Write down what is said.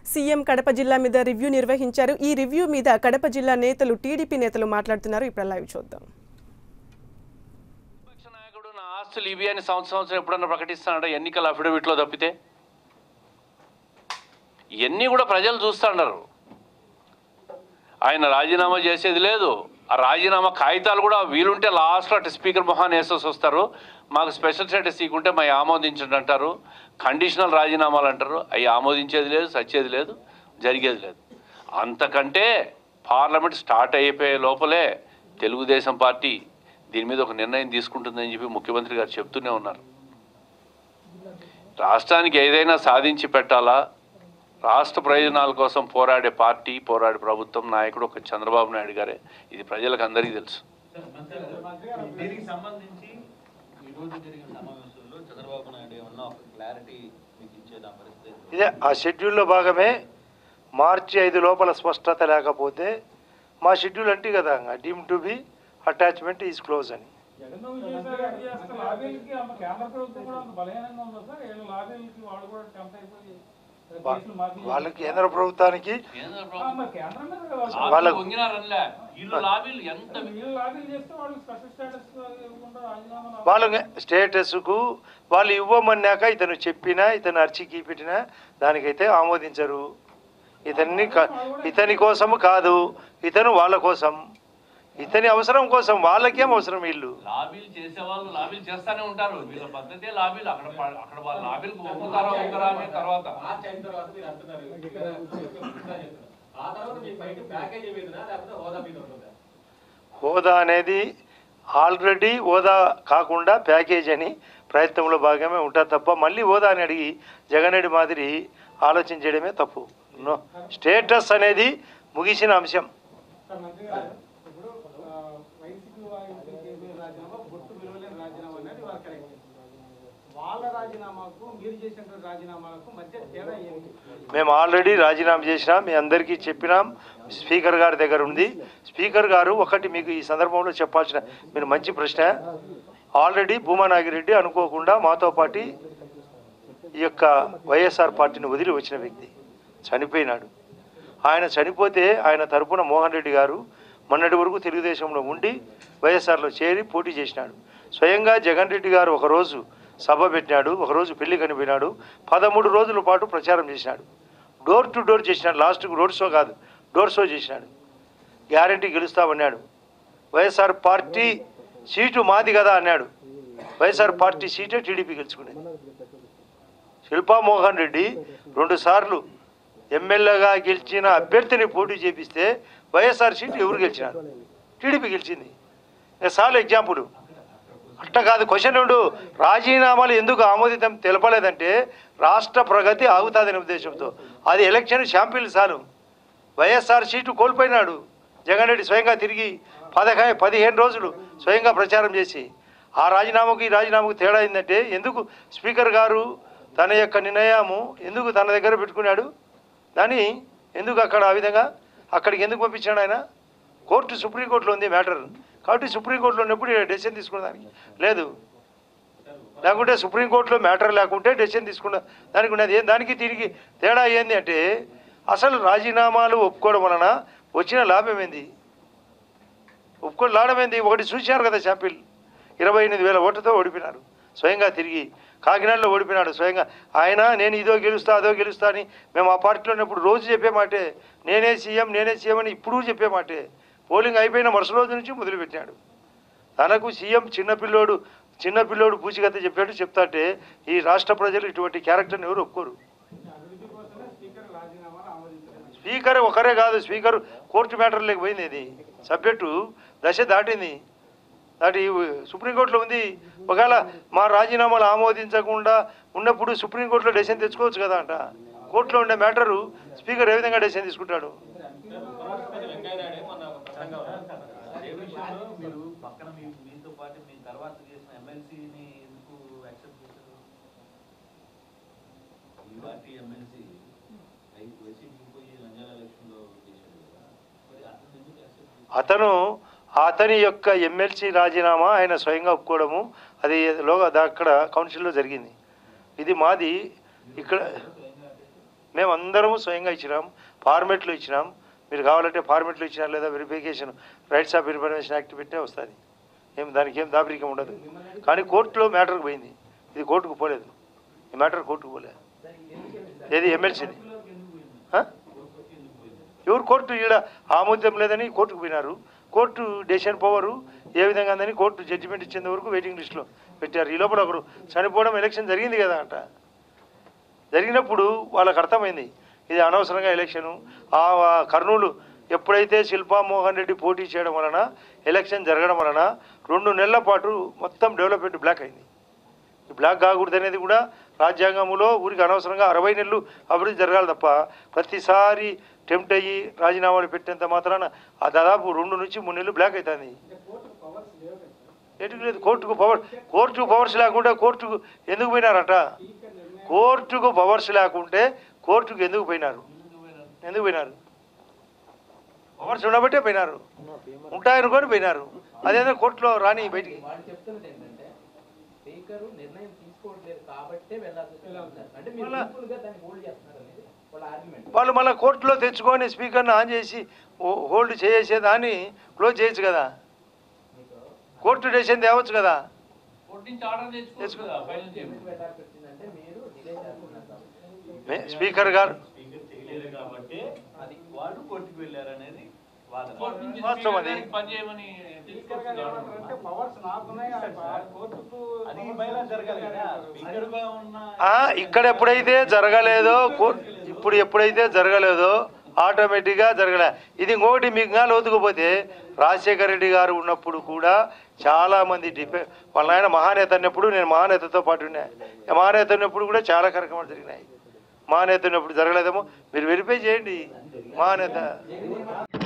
CM Kadapa జిల్లా మీద review నిర్వహించారు ఈ రివ్యూ మీద కడప జిల్లా నేతలు టీడీపీ నేతలు మాట్లాడుతున్నారు ఇప్పుడు లైవ్ చూద్దాం విపక్ష నాయకుడు నా ఆస్తులు ఇవి అని సంవత్సరం సంవత్సరం ఎప్పుడన్నా ప్రకటిస్తానట ఎన్నికల అఫిడవిట్లో తప్పితే ఇవన్నీ కూడా ప్రజలు చూస్తున్నారు ఆయన రాజీనామా చేసేది లేదు ఆ రాజీనామా కాగితాలు కూడా వీలుంటే లాస్ట్లో అటు స్పీకర్ మొహాన్ వేసేసి వస్తారు మాకు స్పెషల్ స్టేటస్ ఇవ్వకుంటే మా ఆమోదించండి అంటారు కండిషనల్ రాజీనామాలు అంటారు అవి ఆమోదించేది లేదు సచ్చేది లేదు జరిగేది లేదు అంతకంటే పార్లమెంట్ స్టార్ట్ అయిపోయే లోపలే తెలుగుదేశం పార్టీ దీని మీద ఒక నిర్ణయం తీసుకుంటుందని చెప్పి ముఖ్యమంత్రి గారు చెప్తూనే ఉన్నారు రాష్ట్రానికి ఏదైనా సాధించి పెట్టాలా రాష్ట్ర ప్రయోజనాల కోసం పోరాడే పార్టీ పోరాడే ప్రభుత్వం నాయకుడు ఒక చంద్రబాబు నాయుడు గారే ఇది ప్రజలకు అందరికీ తెలుసు దీనికి సంబంధించి ఈ రోజు జరిగిన సమావేశంలో చంద్రబాబు నాయుడు ఏమన్నా ఒక క్లారిటీ మీకు ఇచ్చేదా పరిస్థితి ఇదే ఆ షెడ్యూల్లో భాగమే మార్చి ఐదు లోపల స్పష్టత లేకపోతే మా షెడ్యూల్ అంటే కదా deem to be attachment is close అని జగన్మోహన్ చేశారు అది అసలు లాబీలకి అంత కేంద్ర ప్రభుత్వం కూడా అంత బలహీనంగా ఉందా సార్ వీళ్ళు లాబీలకి వాళ్ళు కూడా టెంప్ అయిపోయి వా- కేసులు మాఫీ వాళ్ళ కేంద్ర ప్రభుత్వానికి ఆ, మరి కేంద్రం మీద కదా వాళ్ళు. వాళ్ళకు- వంగినారనిలే వీళ్ళు లాబీలు ఎంత వీళ్ళు లాబీలు చేస్తే వాళ్ళు స్పెషల్ స్టేటస్ ఇవ్వకుండా రాజీనామా వాళ్ళ స్టేటస్కు వాళ్ళు ఇవ్వమన్నాక ఇతను చెప్పినా ఇతను అర్చికి పెట్టినా దానికైతే ఆమోదించరు ఇతన్ని క- ఇతని కోసము కాదు ఇతను వాళ్ళ కోసం ఇతని అవసరం కోసం వాళ్ళకేం అవసరం వీళ్ళు లాబీలు చేసే వాళ్ళు లాబీలు చేస్తానే ఉంటారు వీళ్ళ పద్ధతే లాబీలు అక్కడ ప- అక్కడ వాళ్ళ లాబీలకు ఒప్పుతారా ఒక్కరా అనే తర్వాత మార్చి అయిన తర్వాత మీరు అంటున్నారు ఇక్కడ చెప్తున్నారు. ఆ తర్వాత మీ బయట ప్యాకేజీ మీదనా లేకపోతే హోదా మీద ఉంటుందా హోదా అనేది ఆల్రెడీ హోదా కాకుండా ప్యాకేజ్ అని ప్రయత్నంలో భాగమే ఉంటుంది తప్ప మళ్ళీ హోదా అని అడిగి జగన్ రెడ్డి మాదిరి ఆలోచన చేయడమే తప్పు నో స్టేటస్ అనేది ముగిసిన అంశం సార్ మంత్రి గారు ఇప్పుడు ఆ, వైసీపీ వారికి చేసే రాజీనామా బొట్టు విలువలేని రాజీనామా అనేది వాళ్ళ కరెక్ట్ వాళ్ళ రాజీనామాకు మీరు చేసినటువంటి రాజీనామాలకు మధ్య తేడా ఏంటి మేము ఆల్రెడీ రాజీనామా చేసినాం మీ అందరికీ చెప్పినాం స్పీకర్ గారి దగ్గర ఉంది స్పీకర్ గారు ఒకటి మీకు ఈ సందర్భంలో చెప్పాల్సిన మీరు మంచి ప్రశ్న ఆల్రెడీ భూమా నాగిరెడ్డి అనుకోకుండా మాతో పాటు ఈ యొక్క వైఎస్ఆర్ పార్టీని వదిలి వచ్చిన వ్యక్తి చనిపోయినాడు ఆయన చనిపోతే ఆయన తరపున మోహన్ రెడ్డి గారు మొన్నటి వరకు తెలుగుదేశంలో ఉండి వైఎస్ఆర్లో చేరి పోటీ చేసినాడు స్వయంగా జగన్ రెడ్డి గారు ఒకరోజు సభ పెట్టినాడు ఒకరోజు పెళ్లి కనిపోయినాడు పదమూడు రోజుల పాటు ప్రచారం చేసినాడు డోర్ టు డోర్ చేసినాడు లాస్ట్కు రోడ్ షో కాదు డోర్ షో చేసినాడు గ్యారంటీ గెలుస్తామన్నాడు వైఎస్ఆర్ పార్టీ సీటు మాది కదా అన్నాడు వైఎస్ఆర్ పార్టీ సీటే టీడీపీ గెలుచుకునేది శిల్పా మోహన్ రెడ్డి రెండు సార్లు ఎమ్మెల్యేగా గెలిచిన అభ్యర్థిని పోటీ చేపిస్తే వైఎస్ఆర్ సీట్ ఎవరు గెలిచినారు టీడీపీ గెలిచింది ఇంకా చాలు ఎగ్జాంపుల్ అట్ట కాదు క్వశ్చన్ ఉండు రాజీనామాలు ఎందుకు ఆమోదితం తెలపలేదంటే రాష్ట్ర ప్రగతి ఆగుతుందనే ఉద్దేశంతో అది ఎలక్షన్ షాంపిల్ చాలు వైఎస్ఆర్ సీటు కోల్పోయినాడు జగన్ రెడ్డి స్వయంగా తిరిగి పదహై పదిహేను రోజులు స్వయంగా ప్రచారం చేసి ఆ రాజీనామాకు ఈ రాజీనామాకు తేడా ఏంటంటే ఎందుకు స్పీకర్ గారు తన యొక్క నిర్ణయము ఎందుకు తన దగ్గర పెట్టుకున్నాడు దాన్ని ఎందుకు అక్కడ ఆ విధంగా అక్కడికి ఎందుకు పంపించాడు ఆయన కోర్టు సుప్రీంకోర్టులో ఉంది మ్యాటర్ కాబట్టి సుప్రీంకోర్టులో ఉన్నప్పుడు డెసిషన్ తీసుకునేదానికి లేదు లేకుంటే సుప్రీంకోర్టులో మ్యాటర్ లేకుంటే డెసిషన్ తీసుకున్న దానికి ఉన్నది ఏం దానికి తిరిగి తేడా ఏంది అంటే అసలు రాజీనామాలు ఒప్పుకోవడం వలన వచ్చిన లాభం ఏంది ఒప్పుకోవడం లాభం ఏంది ఒకటి చూశారు కదా శాంపిల్ ఇరవై ఎనిమిది వేల ఓట్లతో ఓడిపోయినారు స్వయంగా తిరిగి కాకినాడలో ఓడిపోయినాడు స్వయంగా ఆయన నేను ఇదో గెలుస్తా అదో గెలుస్తా అని మేము ఆ పార్టీలో ఉన్నప్పుడు రోజు చెప్పే మాటే నేనే సీఎం నేనే సీఎం అని ఇప్పుడు చెప్పే మాటే పోలింగ్ అయిపోయిన మరుసటి రోజు నుంచి మొదలుపెట్టాడు తనకు సీఎం చిన్నపిల్లోడు చిన్నపిల్లోడు పూచికత చెప్పాడు చెప్తాంటే ఈ రాష్ట్ర ప్రజలు ఇటువంటి క్యారెక్టర్ని ఎవరు ఒప్పుకోరు అభివృద్ధి కోసమే స్పీకర్ రాజీనామాను ఆమోదించలేదు స్పీకర్ ఒకరే కాదు స్పీకర్ కోర్టు మ్యాటర్లోకి పోయింది ఇది సబ్జెక్టు దశ దాటింది దాటి సుప్రీంకోర్టులో ఉంది ఒకవేళ మా రాజీనామాలు ఆమోదించకుండా ఉన్నప్పుడు సుప్రీంకోర్టులో డెసిషన్ తెచ్చుకోవచ్చు కదా అంట కోర్టులో ఉండే మ్యాటరు స్పీకర్ ఏ విధంగా డెసిషన్ తీసుకుంటాడు వెంకయ్యనాయుడే మొన్న ఒక ప్రసంగం అదే విషయంలో మీరు పక్కన మీ మీతో పాటు మీ తర్వాత చేసిన ఎమ్మెల్సీని ఎందుకు యాక్సెప్ట్ చేశారు ఈ పార్టీ ఎమ్మెల్సీ వైసీపీకి పోయి నంద్యాల ఎలక్షన్లో చేశాడు కదా మరి అతను ఎందుకు యాక్సెప్ట్ చేశారు అతను అతని యొక్క ఎమ్మెల్సీ రాజీనామా ఆయన స్వయంగా ఒప్పుకోవడము అది లోగా దా- అక్కడ కౌన్సిల్లో జరిగింది ఇది మాది ఇక్కడ మేము అందరము స్వయంగా ఇచ్చినాం ఫార్మెట్లు ఇచ్చినాం మీరు కావాలంటే ఫార్మెట్లు ఇచ్చినా లేదా verification rights of information act పెట్టే వస్తుంది ఏం దానికి ఏం దాపరికం ఉండదు కానీ కోర్టులో మ్యాటర్కి పోయింది ఇది కోర్టుకు పోలేదు ఈ మ్యాటర్ కోర్టుకు పోలేదు ఏది ఎమ్మెల్సీది ఎవరు కోర్టు ఈడ ఆమోదం లేదని కోర్టుకు పోయినారు కోర్టు డెసిషన్ పవరు ఏ విధంగా ఉందని కోర్టు జడ్జిమెంట్ ఇచ్చేంత వరకు వెయిటింగ్ లిస్ట్లో పెట్టారు ఈ లోపల ఒకరు చనిపోవడం ఎలక్షన్ జరిగింది కదా అంట జరిగినప్పుడు వాళ్ళకి అర్థమైంది ఇది అనవసరంగా ఎలక్షను ఆ ఆ కర్నూలు ఎప్పుడైతే శిల్పా మోహన్ రెడ్డి పోటీ చేయడం వలన ఎలక్షన్ జరగడం వలన రెండు నెలల పాటు మొత్తం డెవలప్మెంట్ బ్లాక్ అయింది ఈ బ్లాక్ కాకూడదు అనేది కూడా రాజ్యాంగంలో ఊరికి అనవసరంగా అరవై నెలలు అభివృద్ధి జరగాలి తప్ప ప్రతిసారి టెంప్ట్ అయ్యి రాజీనామాలు పెట్టేంత మాత్రాన ఆ దాదాపు రెండు నుంచి మూడు నెలలు బ్లాక్ అవుతుంది ఎటుకు లేదు కోర్టుకు పవర్ కోర్టుకు పవర్స్ లేకుంటే కోర్టుకు ఎందుకు పోయినారట కోర్టుకు పవర్స్ లేకుంటే కోర్టుకు ఎందుకు పోయినారు ఎందుకు పోయినారు పవర్స్ ఉండబట్టే పోయినారు ఉంటాయనుకొని పోయినారు అదేదో కోర్టులో రాని బయటికి వాళ్ళు చెప్తున్నది ఏంటంటే స్పీకర్ నిర్ణయం తీసుకోవట్లేదు కాబట్టే వెళ్ళాల్సి వస్తుంది అంటే మీరు మళ్ళా- సింపుల్ గా దాన్ని హోల్డ్ చేస్తున్నారు అనేది వాళ్ళ ఆర్గ్యుమెంట్ వాళ్ళు మళ్ళీ కోర్టులో తెచ్చుకొని స్పీకర్ని ఆన్ చేసి హో- హోల్డ్ చేసేదాన్ని క్లోజ్ చేయొచ్చు కదా కోర్టు డెసిషన్ తేవచ్చు కదా కోర్టు నుంచి ఆర్డర్ తెచ్చుకోవచ్చు కదా ఫైనల్ చేయమని వెళ్ళాల్సి వచ్చిందంటే మీరు డిలే చేస్తున్నారు కాబట్టి. మే- స్పీకర్ గారు స్పీకర్ చేయలేదు కాబట్టి అది వాళ్ళు కోర్టుకు వెళ్ళారనేది వాదన కోర్టు నుంచి వాస్తవం స్పీకర్ అది. గారికి పని చేయమని స్పీకర్ గారు ఏమంటారంటే పవర్స్ నాకున్నాయి ఆ కోర్టుకు అది బయలా జరగాలి కదా స్పీకర్ గా ఉన్న ఆ, ఇక్కడ ఎప్పుడైతే జరగలేదో కో- ఇప్పుడు ఎప్పుడైతే జరగలేదో ఆటోమేటిక్గా జరగలే ఇది ఇంకొకటి మీకు ఇంకా లోతుకుపోతే రాజశేఖర రెడ్డి గారు ఉన్నప్పుడు కూడా చాలామంది డిపే వాళ్ళ ఆయన మహానేత అన్నప్పుడు నేను మహానేతతో పాటు ఉన్నా మహానేత ఉన్నప్పుడు కూడా చాలా కార్యక్రమాలు జరిగినాయి మహానేత ఉన్నప్పుడు జరగలేదేమో మీరు వెరిఫై చేయండి మహానేత